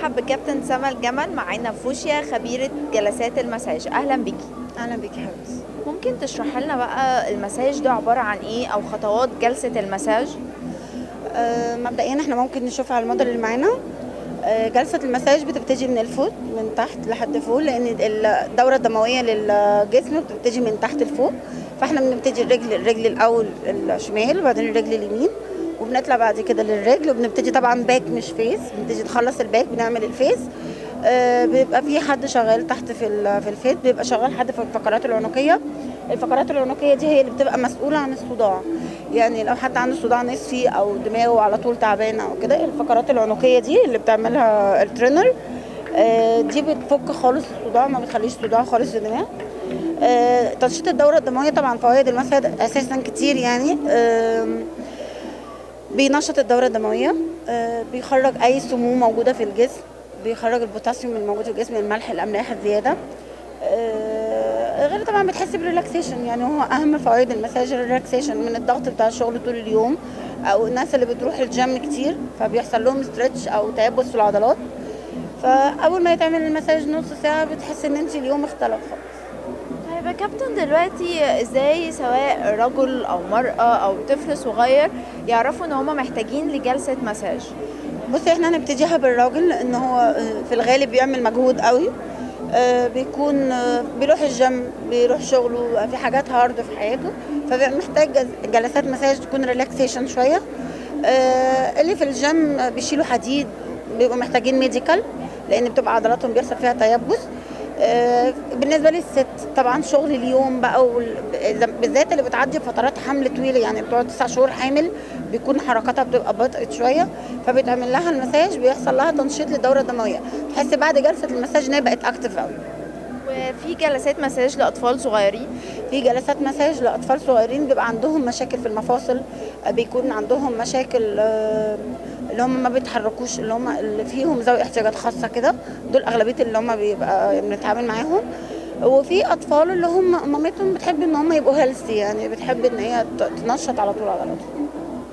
برحب بكابتن سما الجمل معانا فوشيا خبيرة جلسات المساج أهلا بيكي اهلا بيكي يا حبيبتي ممكن تشرحي لنا بقى المساج ده عبارة عن إيه أو خطوات جلسة المساج آه مبدئيا احنا ممكن نشوف على الموديل اللي معانا آه جلسه المساج بتبتدي من الفوت من تحت لحد فوق لان الدوره الدمويه للجسم بتبتدي من تحت لفوق فاحنا بنبتدي الرجل الرجل الاول الشمال وبعدين الرجل اليمين وبنطلع بعد كده للرجل وبنبتدي طبعا باك مش فيس بنبتدي نخلص الباك بنعمل الفيس آه بيبقى في حد شغال تحت في ال- في الفيس بيبقى شغال حد في الفقرات العنقيه الفقرات العنقيه دي هي اللي بتبقى مسؤوله عن الصداع يعني لو حد عنده صداع نصفي او دماغه على طول تعبانه او كده الفقرات العنقيه دي اللي بتعملها الترينر آه، دي بتفك خالص الصداع ما بتخليش صداع خالص في الدماغ آه، تنشيط الدوره الدمويه طبعا فوائد المساج اساسا كتير يعني آم، بينشط الدوره الدمويه آه، بيخرج اي سموم موجوده في الجسم بيخرج البوتاسيوم الموجود في الجسم الملح الاملاح الزياده آه، غير طبعا بتحس بريلاكسيشن يعني هو اهم فوائد المساج الريلاكسيشن من الضغط بتاع الشغل طول اليوم او الناس اللي بتروح الجيم كتير فبيحصل لهم ستريتش او تيبس في العضلات فاول ما يتعمل المساج نص ساعه بتحس ان انت اليوم اختلف خالص طيب يا كابتن دلوقتي ازاي سواء رجل او مرأة او طفل صغير يعرفوا ان هما محتاجين لجلسة مساج بصي احنا هنبتديها بالراجل لان هو آه، في الغالب بيعمل مجهود قوي آه، بيكون آه، بيروح الجيم بيروح شغله في حاجات هارد في حياته فبيبقى محتاج جز- جلسات مساج تكون ريلاكسيشن شويه آه، اللي في الجيم آه، بيشيلوا حديد بيبقوا محتاجين ميديكال لان بتبقى عضلاتهم بيحصل فيها تيبس آه، بالنسبه للست طبعا شغل اليوم بقى وال- بالذات اللي بتعدي فترات حمل طويله يعني بتقعد تسع شهور حامل بيكون حركاتها بتبقى بطء شويه فبيتعمل لها المساج بيحصل لها تنشيط للدوره الدمويه تحس بعد جلسه المساج ان هي بقت اكتف قوي وفي جلسات مساج لأطفال صغيرين في جلسات مساج لاطفال صغيرين بيبقى عندهم مشاكل في المفاصل آه، بيكون عندهم مشاكل آه، اللي هم ما بيتحركوش اللي هم اللي فيهم ذوي احتياجات خاصه كده دول اغلبيه اللي هم بيبقى بنتعامل معاهم وفي اطفال اللي هم مامتهم بتحب ان هم يبقوا هيلثي يعني بتحب ان هي ت- تنشط على طول عضلاتهم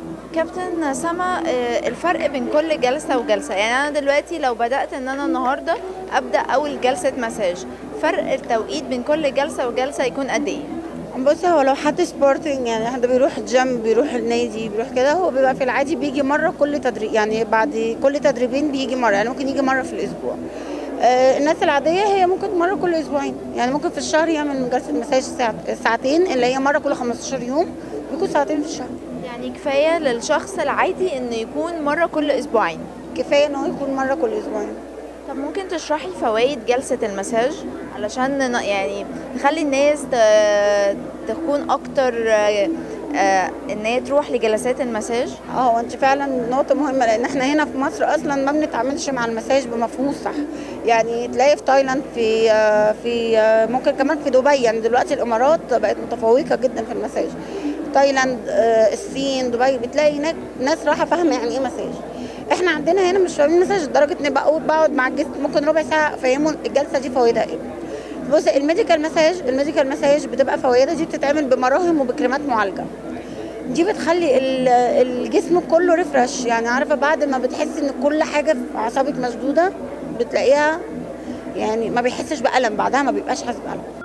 كابتن سما آه، الفرق بين كل جلسة وجلسة يعني أنا دلوقتي لو بدأت إن أنا النهاردة أبدأ أول جلسة مساج فرق التوقيت بين كل جلسة وجلسة يكون قد إيه؟ بصي هو لو حد سبورتنج يعني حد بيروح الجيم بيروح النادي بيروح كده هو بيبقى في العادي بيجي مره كل تدريب يعني بعد كل تدريبين بيجي مره يعني ممكن يجي مره في الاسبوع آه الناس العاديه هي ممكن مره كل اسبوعين يعني ممكن في الشهر يعمل جلسه مساج ساعة ساعتين اللي هي مره كل 15 يوم بيكون ساعتين في الشهر يعني كفاية للشخص العادي إنه يكون مرة كل أسبوعين كفايه ان هو يكون مره كل اسبوعين طب ممكن تشرحي فوائد جلسة المساج علشان ن- يعني نخلي الناس ت- تكون أكتر آه، آه، إن هي تروح لجلسات المساج اه هو انت فعلا نقطة مهمة لأن احنا هنا في مصر أصلا ما بنتعاملش مع المساج بمفهوم صح يعني تلاقي في تايلاند في آه، في آه، ممكن كمان في دبي يعني دلوقتي الإمارات بقت متفوقة جدا في المساج تايلاند آه، الصين دبي بتلاقي هناك ناس رايحة فاهمة يعني إيه مساج احنا عندنا هنا مش فاهمين مساج لدرجة إني بقعد بقعد مع الجسم ممكن ربع ساعة أفهمه الجلسة دي فوائدها إيه بصي الميديكال مساج الميديكال مساج بتبقى فوائدها دي بتتعمل بمراهم وبكريمات معالجة دي بتخلي ال- الجسم كله ريفرش يعني عارفه بعد ما بتحس ان كل حاجه في اعصابك مشدوده بتلاقيها يعني ما بيحسش بالم بعدها ما بيبقاش حاسس بالم